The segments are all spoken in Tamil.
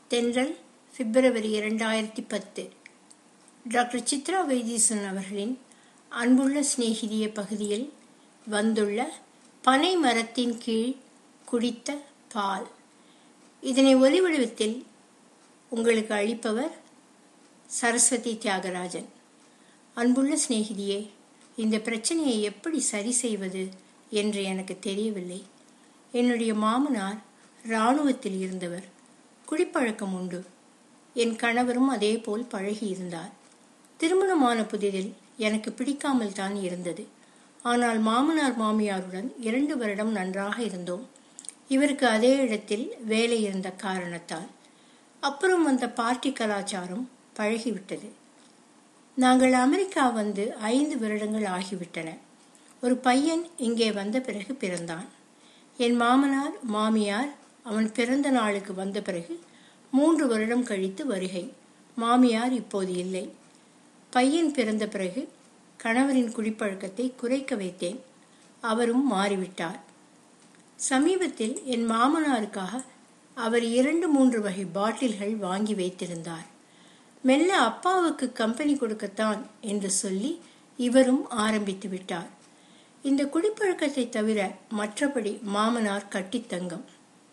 தென்றல் பிப்ரவரி இரண்டாயிரத்தி பத்து டாக்டர் சித்ரா வைத்தீசன் அவர்களின் அன்புள்ள சிநேகிதிய பகுதியில் வந்துள்ள பனை மரத்தின் கீழ் குடித்த பால் இதனை ஒலிவடிவத்தில் உங்களுக்கு அளிப்பவர் சரஸ்வதி தியாகராஜன் அன்புள்ள சிநேகிதியே இந்த பிரச்சனையை எப்படி சரி செய்வது என்று எனக்கு தெரியவில்லை என்னுடைய மாமனார் இராணுவத்தில் இருந்தவர் குடிப்பழக்கம் உண்டு என் கணவரும் அதேபோல் பழகியிருந்தார் திருமணமான புதிதில் எனக்கு பிடிக்காமல் தான் இருந்தது ஆனால் மாமனார் மாமியாருடன் இரண்டு வருடம் நன்றாக இருந்தோம் இவருக்கு அதே இடத்தில் வேலை இருந்த காரணத்தால் அப்புறம் வந்த பார்ட்டி கலாச்சாரம் பழகிவிட்டது நாங்கள் அமெரிக்கா வந்து ஐந்து வருடங்கள் ஆகிவிட்டன ஒரு பையன் இங்கே வந்த பிறகு பிறந்தான் என் மாமனார் மாமியார் அவன் பிறந்த நாளுக்கு வந்த பிறகு மூன்று வருடம் கழித்து வருகை மாமியார் இப்போது இல்லை பையன் பிறந்த பிறகு கணவரின் குடிப்பழக்கத்தை குறைக்க வைத்தேன் அவரும் மாறிவிட்டார் சமீபத்தில் என் மாமனாருக்காக அவர் இரண்டு மூன்று வகை பாட்டில்கள் வாங்கி வைத்திருந்தார் மெல்ல அப்பாவுக்கு கம்பெனி கொடுக்கத்தான் என்று சொல்லி இவரும் ஆரம்பித்து விட்டார் இந்த குடிப்பழக்கத்தை தவிர மற்றபடி மாமனார் கட்டித்தங்கம்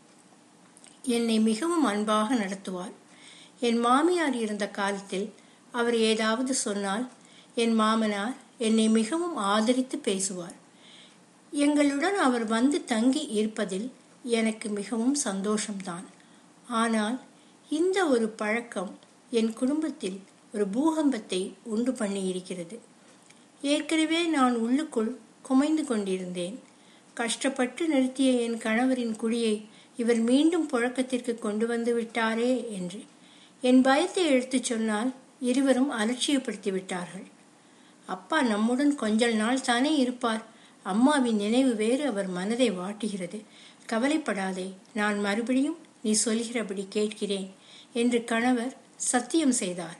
என்னை மிகவும் அன்பாக நடத்துவார் என் மாமியார் இருந்த காலத்தில் அவர் ஏதாவது சொன்னால் என் மாமனார் என்னை மிகவும் ஆதரித்து பேசுவார் எங்களுடன் அவர் வந்து தங்கி இருப்பதில் எனக்கு மிகவும் சந்தோஷம்தான் ஆனால் இந்த ஒரு பழக்கம் என் குடும்பத்தில் ஒரு பூகம்பத்தை உண்டு பண்ணி இருக்கிறது ஏற்கனவே நான் உள்ளுக்குள் குமைந்து கொண்டிருந்தேன் கஷ்டப்பட்டு நிறுத்திய என் கணவரின் குடியை இவர் மீண்டும் புழக்கத்திற்கு கொண்டு வந்து விட்டாரே என்று என் பயத்தை எடுத்துச் சொன்னால் இருவரும் அலட்சியப்படுத்தி விட்டார்கள் அப்பா நம்முடன் கொஞ்ச நாள் தானே இருப்பார் அம்மாவின் நினைவு வேறு அவர் மனதை வாட்டுகிறது கவலைப்படாதே நான் மறுபடியும் நீ சொல்கிறபடி கேட்கிறேன் என்று கணவர் சத்தியம் செய்தார்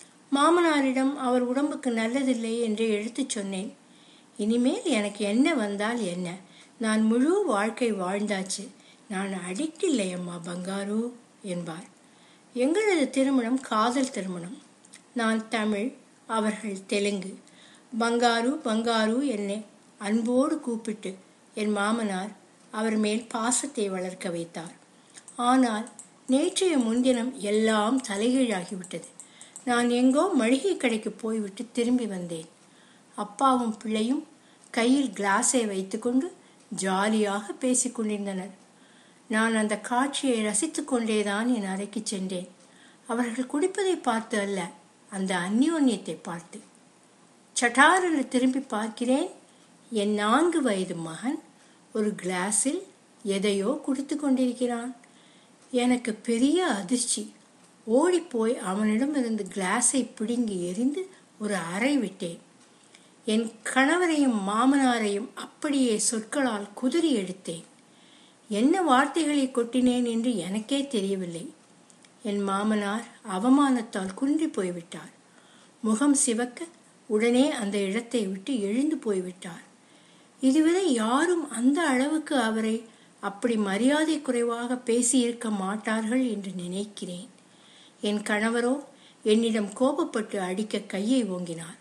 மாமனாரிடம் அவர் உடம்புக்கு நல்லதில்லை என்று எடுத்துச் சொன்னேன் இனிமேல் எனக்கு என்ன வந்தால் என்ன நான் முழு வாழ்க்கை வாழ்ந்தாச்சு நான் அடிக்ட் இல்லை அம்மா பங்காரு என்பார் எங்களது திருமணம் காதல் திருமணம் நான் தமிழ் அவர்கள் தெலுங்கு பங்காரு பங்காரு என்னை அன்போடு கூப்பிட்டு என் மாமனார் அவர் மேல் பாசத்தை வளர்க்க வைத்தார் ஆனால் நேற்றைய முன்தினம் எல்லாம் தலைகீழாகிவிட்டது நான் எங்கோ மளிகை கடைக்கு போய்விட்டு திரும்பி வந்தேன் அப்பாவும் பிள்ளையும் கையில் கிளாஸை வைத்துக்கொண்டு ஜாலியாக பேசிக் கொண்டிருந்தனர் நான் அந்த காட்சியை ரசித்துக் கொண்டேதான் என் அறைக்கு சென்றேன் அவர்கள் குடிப்பதை பார்த்து அல்ல அந்த அந்யோன்யத்தை பார்த்து சட்டாரென்று திரும்பி பார்க்கிறேன் என் நான்கு வயது மகன் ஒரு கிளாஸில் எதையோ குடித்து கொண்டிருக்கிறான் எனக்கு பெரிய அதிர்ச்சி ஓடிப்போய் அவனிடமிருந்து கிளாஸை பிடுங்கி எரிந்து ஒரு அறை விட்டேன் என் கணவரையும் மாமனாரையும் அப்படியே சொற்களால் குதிரி எடுத்தேன் என்ன வார்த்தைகளை கொட்டினேன் என்று எனக்கே தெரியவில்லை என் மாமனார் அவமானத்தால் குன்றி போய்விட்டார் முகம் சிவக்க உடனே அந்த இடத்தை விட்டு எழுந்து போய்விட்டார் இதுவரை யாரும் அந்த அளவுக்கு அவரை அப்படி மரியாதை குறைவாக பேசியிருக்க மாட்டார்கள் என்று நினைக்கிறேன் என் கணவரோ என்னிடம் கோபப்பட்டு அடிக்க கையை ஓங்கினார்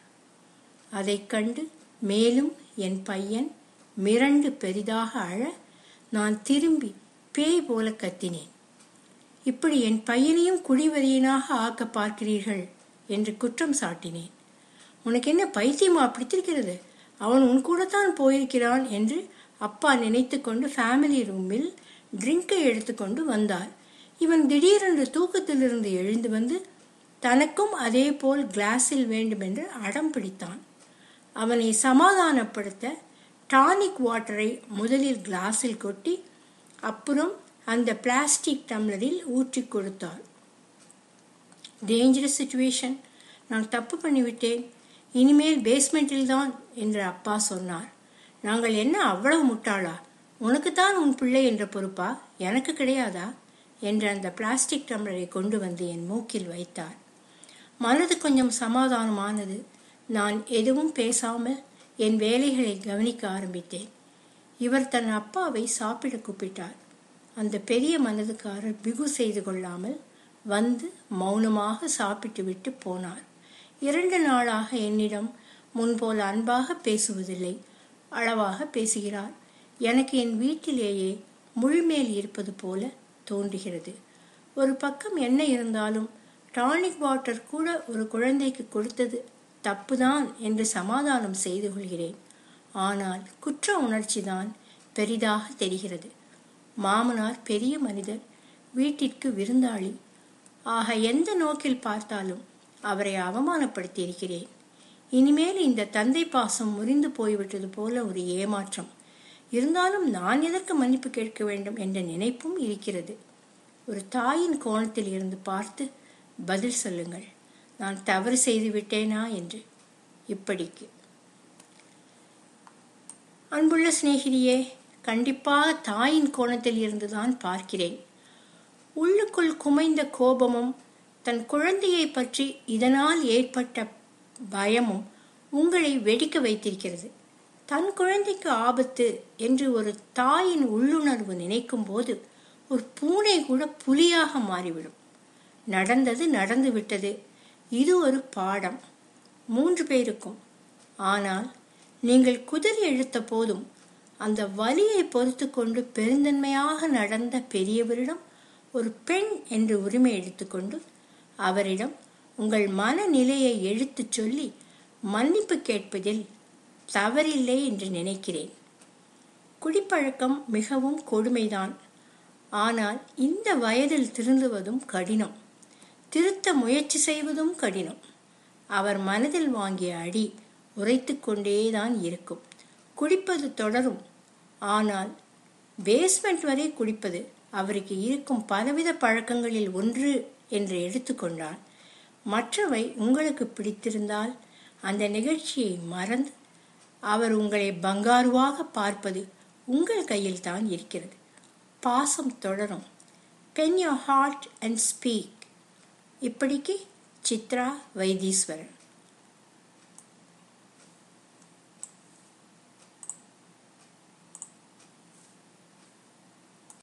அதைக் கண்டு மேலும் என் பையன் மிரண்டு பெரிதாக அழ நான் திரும்பி பேய் போல கத்தினேன் இப்படி என் பையனையும் குடிவரியனாக ஆக்க பார்க்கிறீர்கள் என்று குற்றம் சாட்டினேன் உனக்கு என்ன பைத்தியமா பிடித்திருக்கிறது அவன் உன் கூட தான் போயிருக்கிறான் என்று அப்பா நினைத்து கொண்டு ஃபேமிலி ரூமில் ட்ரிங்கை எடுத்துக்கொண்டு வந்தார் இவன் திடீரென்று தூக்கத்திலிருந்து எழுந்து வந்து தனக்கும் அதே போல் கிளாஸில் வேண்டுமென்று அடம் பிடித்தான் அவனை சமாதானப்படுத்த டானிக் வாட்டரை முதலில் கிளாஸில் கொட்டி அப்புறம் அந்த பிளாஸ்டிக் டம்ளரில் ஊற்றி கொடுத்தாள் டேஞ்சரஸ் சுச்சுவேஷன் நான் தப்பு பண்ணிவிட்டேன் இனிமேல் பேஸ்மெண்டில் தான் என்று அப்பா சொன்னார் நாங்கள் என்ன அவ்வளவு முட்டாளா உனக்குத்தான் உன் பிள்ளை என்ற பொறுப்பா எனக்கு கிடையாதா என்று அந்த பிளாஸ்டிக் டம்ளரை கொண்டு வந்து என் மூக்கில் வைத்தார் மனது கொஞ்சம் சமாதானமானது நான் எதுவும் பேசாமல் என் வேலைகளை கவனிக்க ஆரம்பித்தேன் இவர் தன் அப்பாவை சாப்பிட கூப்பிட்டார் அந்த பெரிய மனதுக்காரர் பிகு செய்து கொள்ளாமல் வந்து மௌனமாக சாப்பிட்டு விட்டு போனார் இரண்டு நாளாக என்னிடம் முன்போல் அன்பாக பேசுவதில்லை அளவாக பேசுகிறார் எனக்கு என் வீட்டிலேயே முழுமேல் இருப்பது போல தோன்றுகிறது ஒரு பக்கம் என்ன இருந்தாலும் டானிக் வாட்டர் கூட ஒரு குழந்தைக்கு கொடுத்தது தப்புதான் என்று சமாதானம் செய்து கொள்கிறேன் ஆனால் குற்ற உணர்ச்சி தான் பெரிதாக தெரிகிறது மாமனார் பெரிய மனிதர் வீட்டிற்கு விருந்தாளி ஆக எந்த நோக்கில் பார்த்தாலும் அவரை அவமானப்படுத்தி இருக்கிறேன் இனிமேல் இந்த தந்தை பாசம் முறிந்து போய்விட்டது போல ஒரு ஏமாற்றம் இருந்தாலும் நான் எதற்கு மன்னிப்பு கேட்க வேண்டும் என்ற நினைப்பும் இருக்கிறது ஒரு தாயின் கோணத்தில் இருந்து பார்த்து பதில் சொல்லுங்கள் நான் தவறு செய்து விட்டேனா என்று இப்படிக்கு அன்புள்ள சிநேகிதியே கண்டிப்பாக தாயின் கோணத்தில் இருந்துதான் பார்க்கிறேன் உள்ளுக்குள் குமைந்த கோபமும் தன் குழந்தையை பற்றி இதனால் ஏற்பட்ட பயமும் உங்களை வெடிக்க வைத்திருக்கிறது தன் குழந்தைக்கு ஆபத்து என்று ஒரு தாயின் உள்ளுணர்வு நினைக்கும் போது ஒரு பூனை கூட புலியாக மாறிவிடும் நடந்தது நடந்து விட்டது இது ஒரு பாடம் மூன்று பேருக்கும் ஆனால் நீங்கள் குதிரை இழுத்த போதும் அந்த வலியை பொறுத்து கொண்டு பெருந்தன்மையாக நடந்த பெரியவரிடம் ஒரு பெண் என்று உரிமை எடுத்துக்கொண்டு அவரிடம் உங்கள் மனநிலையை எடுத்துச் சொல்லி மன்னிப்பு கேட்பதில் தவறில்லை என்று நினைக்கிறேன் குடிப்பழக்கம் மிகவும் கொடுமைதான் ஆனால் இந்த வயதில் திருந்துவதும் கடினம் திருத்த முயற்சி செய்வதும் கடினம் அவர் மனதில் வாங்கிய அடி உரைத்து கொண்டேதான் இருக்கும் குடிப்பது தொடரும் ஆனால் பேஸ்மெண்ட் வரை குடிப்பது அவருக்கு இருக்கும் பலவித பழக்கங்களில் ஒன்று என்று எடுத்துக்கொண்டால் மற்றவை உங்களுக்கு பிடித்திருந்தால் அந்த நிகழ்ச்சியை மறந்து அவர் உங்களை பங்காருவாக பார்ப்பது உங்கள் கையில் தான் இருக்கிறது பாசம் தொடரும் pen your heart and speak இப்படிக்கு சித்ரா வைத்தீஸ்வரன்